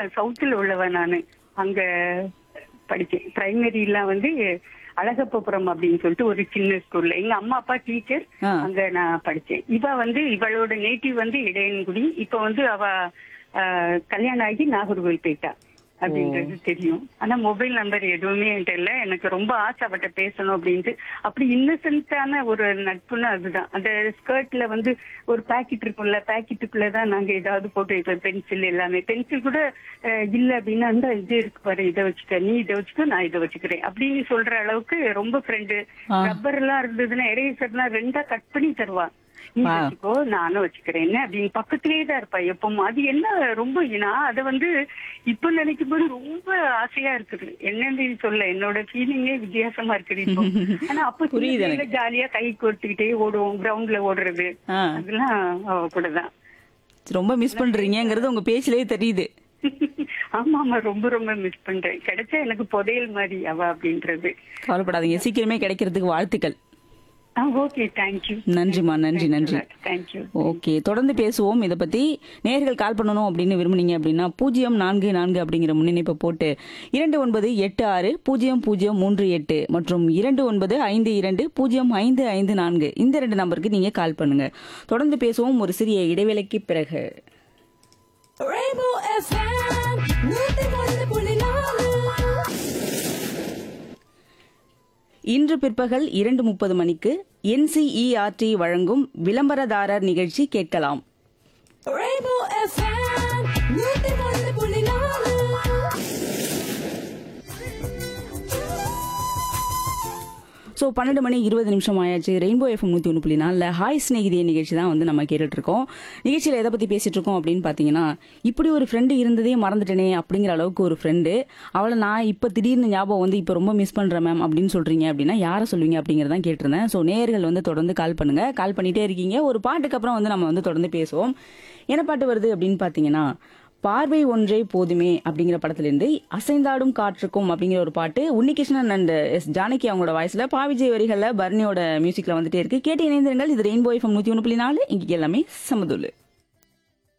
சவுத்துல உள்ளவ நானு அங்க படிச்சேன் பிரைமரி எல்லாம் வந்து அழகப்பபுரம் அப்படின்னு சொல்லிட்டு ஒரு சின்ன ஸ்கூல்ல எங்க அம்மா அப்பா டீச்சர் ஆ. அங்க நான் படிச்சேன் இவ வந்து இவளோட நேட்டிவ் வந்து இடையன்குடி இப்ப வந்து அவ ஆ, கல்யாணம் ஆகி நாகர்கோவில் போயிட்டா அப்படின்றது தெரியும் ஆனா மொபைல் நம்பர் எதுவுமே என்கிட்ட இல்ல எனக்கு ரொம்ப ஆசை அவட்ட பேசணும் அப்படின்ட்டு அப்படி இன்னசென்ட்டான ஒரு நட்புன்னு அதுதான் அந்த ஸ்கர்ட்ல வந்து ஒரு பாக்கெட் இருக்கும்ல பாக்கெட்டுக்குள்ள தான் நாங்க ஏதாவது போட்டு வைப்போம் பென்சில் எல்லாமே பென்சில் கூட அஹ், இல்ல அப்படின்னா அந்த இது இருக்கு பாரு இதை வச்சுக்க நீ இதை வச்சுக்க நான் இதை வச்சுக்கிறேன் அப்படின்னு சொல்ற அளவுக்கு ரொம்ப ஃப்ரெண்டு ஆ. ரப்பர் எல்லாம் இருந்ததுன்னா எரேசர்லாம் ரெண்டா கட் பண்ணி தருவா நீ ஆ. வச்சுக்கோ நானும் வச்சுக்கிறேன் அப்படின்னு பக்கத்திலேயே தான் இருப்பா எப்பவும் அது என்ன ரொம்ப நான் அதை வந்து இப்ப நினைக்கும் போது ரொம்ப ஆசையா இருக்குது என்னன்னு சொல்ல என்னோட ஃபீலிங்கே வித்தியாசமா இருக்குது இப்போ ஆனா அப்ப புரியுது எனக்கு. ஜாலியா கை கோர்த்துக்கிட்டே ஓடுவோம் கிரவுண்ட்ல ஓடுறது ஆ. அதெல்லாம் அவ கூட தான் ரொம்ப மிஸ் பண்றீங்கங்கிறது உங்க பேச்சிலேயே தெரியுது ஆமா ஆமா ரொம்ப ரொம்ப மிஸ் பண்றேன் கிடைச்சா எனக்கு புதையல் மாதிரி அவ அப்படின்றது கவலைப்படாதீங்க சீக்கிரமே கிடைக்கிறதுக்கு வாழ்த்துக்கள் ஓகே தேங்க்யூ நன்றிம்மா நன்றி நன்றி தேங்க்யூ ஓகே தொடர்ந்து பேசுவோம் இதை பத்தி நேர்கள் கால் பண்ணணும் அப்படின்னு விரும்புனீங்க அப்படின்னா பூஜ்ஜியம் நான்கு நான்கு அப்படிங்கிற முன்னிணைப்பை போட்டு இரண்டு ஒன்பது எட்டு ஆறு பூஜ்ஜியம் பூஜ்ஜியம் மூன்று எட்டு மற்றும் இரண்டு ஒன்பது ஐந்து இரண்டு பூஜ்ஜியம் ஐந்து ஐந்து நான்கு இந்த ரெண்டு நம்பருக்கு நீங்க கால் பண்ணுங்க தொடர்ந்து பேசுவோம் ஒரு சிறிய இடைவேளைக்கு பிறகு Rainbow FM, நூத்தி ஒன்று புள்ளி நாலு. இன்று பிற்பகல் இரண்டு முப்பது மணிக்கு என்சிஇஆர்டி வழங்கும் விளம்பரதாரர் நிகழ்ச்சி கேட்கலாம் Rainbow FM, நூத்தி ஒன்று புள்ளி நாலு. ஸோ பன்னெண்டு மணி இருபது நிமிஷம் ஆயாச்சு ரெயின்போ எஃப்எம் நூற்றி ஒன்று புள்ளி நாலில் ஹாய் ஸ்நேகிதிய நிகழ்ச்சி தான் வந்து நம்ம கேட்டுட்டு இருக்கோம் நிகழ்ச்சியில் எதை பற்றி பேசிட்டு இருக்கோம் அப்படின்னு பார்த்தீங்கன்னா இப்படி ஒரு ஃப்ரெண்டு இருந்ததே மறந்துட்டேனே அப்படிங்கிற அளவுக்கு ஒரு ஃப்ரெண்டு அவளை நான் இப்போ திடீர்னு ஞாபகம் வந்து இப்போ ரொம்ப மிஸ் பண்ணுறேன் மேம் அப்படின்னு சொல்கிறீங்க அப்படின்னா யாரை சொல்லுவீங்க அப்படிங்கிறதான் கேட்டிருந்தேன் ஸோ நேயர்கள் வந்து தொடர்ந்து கால் பண்ணுங்க கால் பண்ணிட்டே இருக்கீங்க ஒரு பாட்டுக்கு அப்புறம் வந்து நம்ம வந்து தொடர்ந்து பேசுவோம் என்ன பாட்டு வருது அப்படின்னு பார்த்தீங்கன்னா பார்வை ஒன்றே போதுமே அப்படிங்கிற படத்திலிருந்து அசைந்தாடும் காற்றுக்கும் அப்படிங்கிற ஒரு பாட்டு உன்னிகிருஷ்ணன் அண்ட் எஸ் ஜானகி அவங்களோட வாய்ஸ்ல பாவிஜய் வரிகள்ல பர்னியோட மியூசிக்ல வந்துட்டே இருக்கு கேட்டு இணைந்திருங்கள் இது ரெயின்போ எஃப்எம் நூத்தி ஒன்று புள்ளி நாலு இங்க எல்லாமே சமதுல்லு